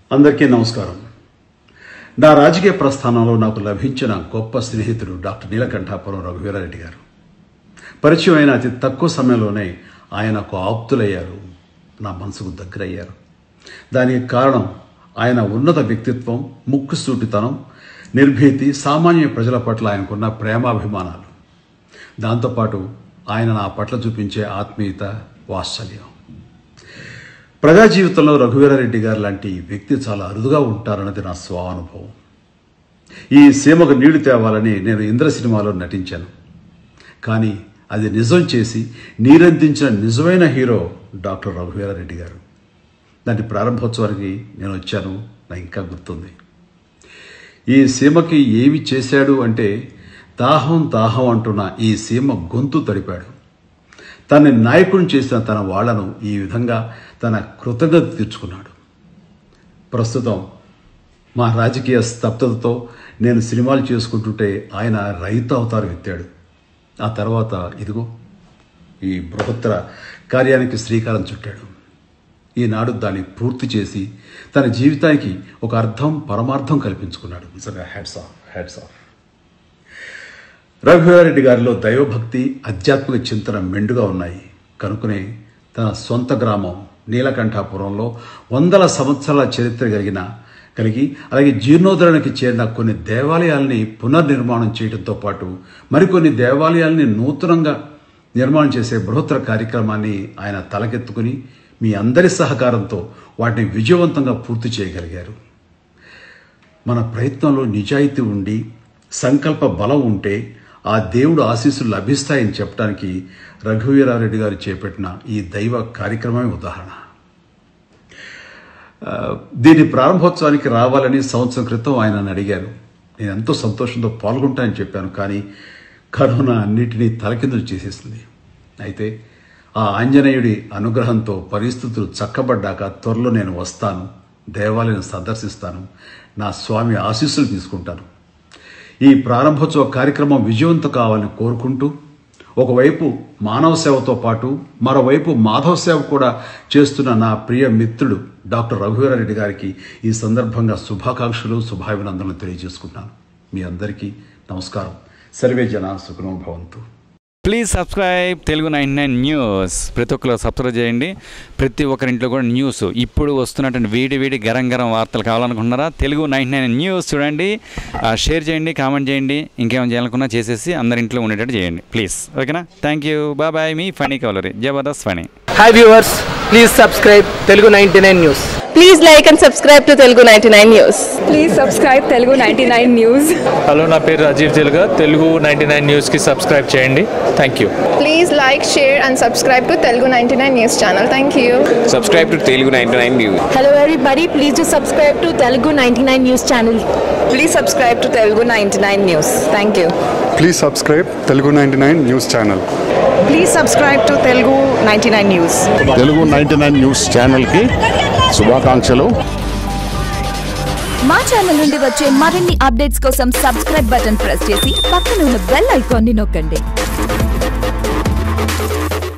అందరికీ నమస్కారం నా రాజకీయ ప్రస్థానంలో నాకు లభించిన గొప్ప స్నేహితుడు డాక్టర్ నీలకంఠాపురం రఘువీరారెడ్డి గారు పరిచయం అయిన అతి తక్కువ సమయంలోనే ఆయనకు ఆప్తులయ్యారు నా మనసుకు దగ్గరయ్యారు దానికి కారణం ఆయన ఉన్నత వ్యక్తిత్వం ముక్కుసూటితనం నిర్భీతి సామాన్య ప్రజల పట్ల ఆయనకున్న ప్రేమాభిమానాలు దాంతోపాటు ఆయన నా పట్ల చూపించే ఆత్మీయత వాత్సల్యం ప్రజా జీవితంలో రఘువీరారెడ్డి గారు లాంటి వ్యక్తి చాలా అరుదుగా ఉంటారన్నది నా స్వానుభవం ఈ సీమకు నీళ్లు తేవాలని నేను ఇంద్ర సినిమాలో నటించాను కానీ అది నిజం చేసి నీరందించిన నిజమైన హీరో డాక్టర్ రఘువీరారెడ్డి గారు దాని ప్రారంభోత్సవానికి నేను వచ్చాను నాకు ఇంకా గుర్తుంది ఈ సీమకి ఏమి చేశాడు అంటే దాహం దాహం అంటున్న ఈ సీమ గొంతు తడిపాడు తనని నాయకుని చేసిన తన వాళ్లను ఈ విధంగా తన కృతజ్ఞత తీర్చుకున్నాడు ప్రస్తుతం మా రాజకీయ స్తబ్దతతో నేను సినిమాలు చేసుకుంటుంటే ఆయన రైతు అవతారం ఎత్తాడు ఆ తర్వాత ఇదిగో ఈ బృహత్తర కార్యానికి శ్రీకారం చుట్టాడు ఈనాడు దాన్ని పూర్తి చేసి తన జీవితానికి ఒక అర్థం పరమార్థం కల్పించుకున్నాడు నిజంగా హ్యాట్స్ ఆఫ్ హ్యాట్స్ ఆఫ్ రఘువీరారెడ్డి గారిలో దైవభక్తి ఆధ్యాత్మిక చింతన మెండుగా ఉన్నాయి కనుకనే తన సొంత గ్రామం నీలకంఠాపురంలో వందల సంవత్సరాల చరిత్ర కలిగిన కలిగి అలాగే జీర్ణోద్ధరణకి చేరిన కొన్ని దేవాలయాల్ని పునర్నిర్మాణం చేయడంతో పాటు మరికొన్ని దేవాలయాల్ని నూతనంగా నిర్మాణం చేసే బృహత్తర కార్యక్రమాన్ని ఆయన తలకెత్తుకుని మీ అందరి సహకారంతో వాటిని విజయవంతంగా పూర్తి చేయగలిగారు మన ప్రయత్నంలో నిజాయితీ ఉండి సంకల్ప బలం ఉంటే ఆ దేవుడు ఆశీస్సులు లభిస్తాయని చెప్పడానికి రఘువీరారెడ్డి గారు చేపట్టిన ఈ దైవ కార్యక్రమమే ఉదాహరణ ఆ, దీని ప్రారంభోత్సవానికి రావాలని సంవత్సరం క్రితం ఆయన నన్ను అడిగారు నేను ఎంతో సంతోషంతో పాల్గొంటానని చెప్పాను కానీ కరోనా అన్నిటినీ తలకిందులు చేసేసింది అయితే ఆ ఆంజనేయుడి అనుగ్రహంతో పరిస్థితులు చక్కబడ్డాక త్వరలో నేను వస్తాను దేవాలయం సందర్శిస్తాను నా స్వామి ఆశీస్సులు తీసుకుంటాను ఈ ప్రారంభోత్సవ కార్యక్రమం విజయవంతం కావాలని కోరుకుంటూ ఒకవైపు మానవ సేవతో పాటు మరోవైపు మాధవ సేవ కూడా చేస్తున్న నా ప్రియ మిత్రుడు డాక్టర్ రఘువీరారెడ్డి గారికి ఈ సందర్భంగా శుభాకాంక్షలు శుభాభినందనలు తెలియజేసుకుంటున్నాను మీ అందరికీ నమస్కారం సర్వే జన సుఖనో భవంతు please subscribe Telugu nine nine news ప్రతి ఒక్కరు సబ్స్క్రైబ్ చేయండి ప్రతి ఒక్కరింట్లో కూడా న్యూస్ ఇప్పుడు వస్తున్నటువంటి వేడి వేడి గరం గరం వార్తలు కావాలనుకుంటున్నారా తెలుగు నైన్ నైన్ న్యూస్ చూడండి ఆ, షేర్ చేయండి కామెంట్ చేయండి ఇంకేమైనా చేయాలనుకున్నా చేసేసి అందరి ఇంట్లో ఉండేటట్టు చేయండి ప్లీజ్ ఓకేనా థ్యాంక్ యూ బాయ్ బాయ్ మీ funny cavalry Jabardasth funny hi viewers please subscribe Telugu ninety nine news Please like and subscribe to Telugu 99 News. Please subscribe Telugu ninety nine news hello నా పేరు రాజీవ్ తెలుగా తెలుగు నైంటీ నైన్ న్యూస్కి సబ్స్క్రైబ్ చేయండి thank you Please like, share, and subscribe to Telugu 99 News channel. Thank you. subscribe to Telugu 99 News. Hello everybody, please do subscribe to Telugu 99 News channel. Please subscribe to Telugu ninety nine news thank you please subscribe Telugu ninety nine news channel please subscribe to Telugu ninety nine news Telugu ninety nine news ఛానల్కి శుభాకాంక్షలు మా channel నుండి వచ్చే మరిన్ని updates కోసం subscribe button press చేసి పక్కన ఉన్న బెల్ ఐకాన్ని నొక్కండి